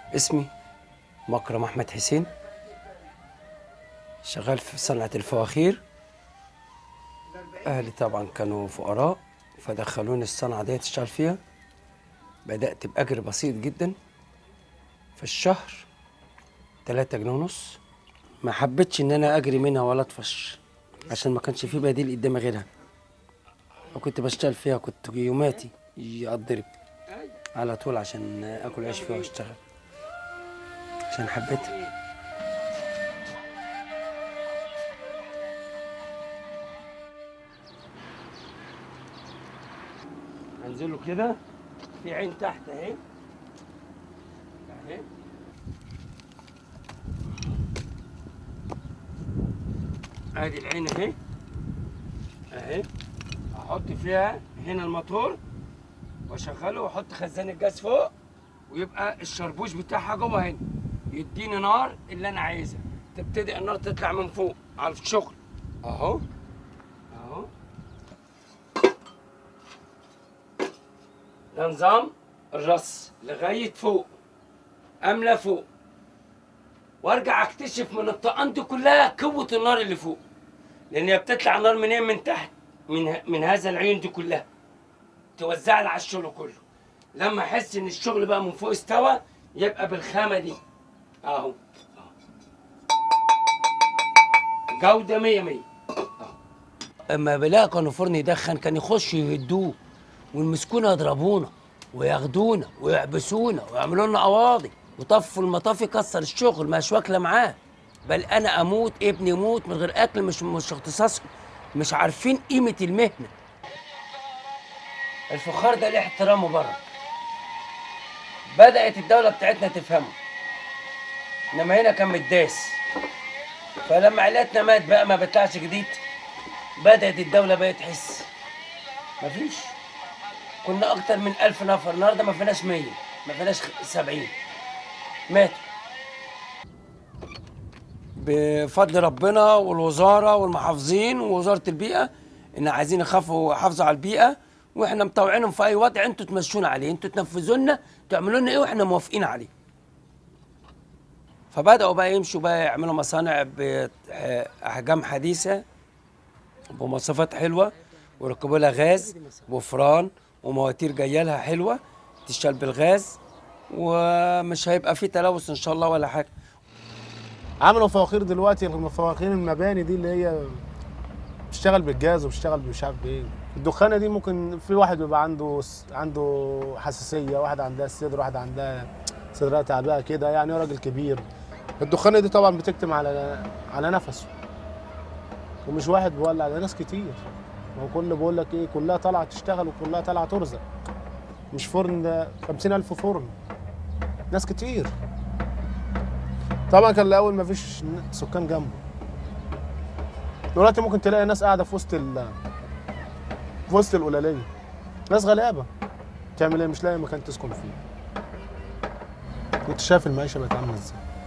اسمي مكرم احمد حسين شغال في صنعة الفواخير اهلي طبعا كانوا فقراء فدخلوني الصنعة ديت اشتغل فيها بدأت بأجر بسيط جدا في الشهر تلاتة جنيه ونص ما حبيتش ان انا اجري منها ولا اطفش عشان ما كانش في بديل قدامي غيرها وكنت بشتغل فيها كنت يوماتي يجي اتضرب على طول عشان اكل عيش فيها واشتغل عشان حبيتها هنزله كده في عين تحت اهي اهي ادي العين اهي اهي احط فيها هنا الموتور واشغله واحط خزان الجاز فوق ويبقى الشربوش بتاعها جوه هنا يديني نار اللي انا عايزها تبتدي النار تطلع من فوق على الشغل اهو اهو ده نظام الرص لغايه فوق املى فوق وارجع اكتشف من الطقان دي كلها قوه النار اللي فوق لان هي بتطلع نار منين من تحت من من هذا العين دي كلها توزع لي على الشغل كله لما احس ان الشغل بقى من فوق استوى يبقى بالخامه دي اهو جوده 100 100 اما بلاقي كانوا فرن يدخن كان يخش يهدوه والمسكونه يضربونا وياخدونا ويحبسونا ويعملوا لنا قواضي وطفوا المطافي كسر الشغل مش واكله معاه بل انا اموت ابني يموت من غير اكل مش مش اختصاصهم مش عارفين قيمه المهنه الفخار ده ليه احترامه بره بدات الدوله بتاعتنا تفهمه انما هنا كان متداس فلما عيلتنا مات بقى ما بيطلعش جديد بدات الدوله بقى تحس مفيش كنا اكتر من ألف نفر النهارده ما فيناش 100 ما فيناش 70 ماتوا بفضل ربنا والوزاره والمحافظين ووزاره البيئه ان عايزين يخافوا يحافظوا على البيئه واحنا مطوعينهم في اي وضع انتوا تمشونا عليه انتوا تنفذوا لنا تعملوا لنا ايه واحنا موافقين عليه فبداوا بقى يمشوا بقى يعملوا مصانع باحجام حديثه بمواصفات حلوه ويركبوا لها غاز وفران ومواتير جايه لها حلوه تشتغل بالغاز ومش هيبقى في تلوث ان شاء الله ولا حاجه عملوا فواخير دلوقتي فواخير المباني دي اللي هي بتشتغل بالجاز وبتشتغل مش عارف ايه الدخانه دي ممكن في واحد بيبقى عنده عنده حساسيه واحد عندها الصدر واحد عندها صدرها تعبانه كده يعني راجل كبير الدخانه دي طبعا بتكتم على على نفسه ومش واحد بيولع ده ناس كتير ما هو كل بيقول لك ايه كلها طالعه تشتغل وكلها طالعه ترزق مش فرن ده 50000 فرن ناس كتير طبعا كان الاول ما فيش سكان جنبه دلوقتي ممكن تلاقي ناس قاعده في وسط ال في وسط القلاليه ناس غلابه تعمل ايه مش لاقي مكان تسكن فيه كنت شايف المعيشه بقت عامله ازاي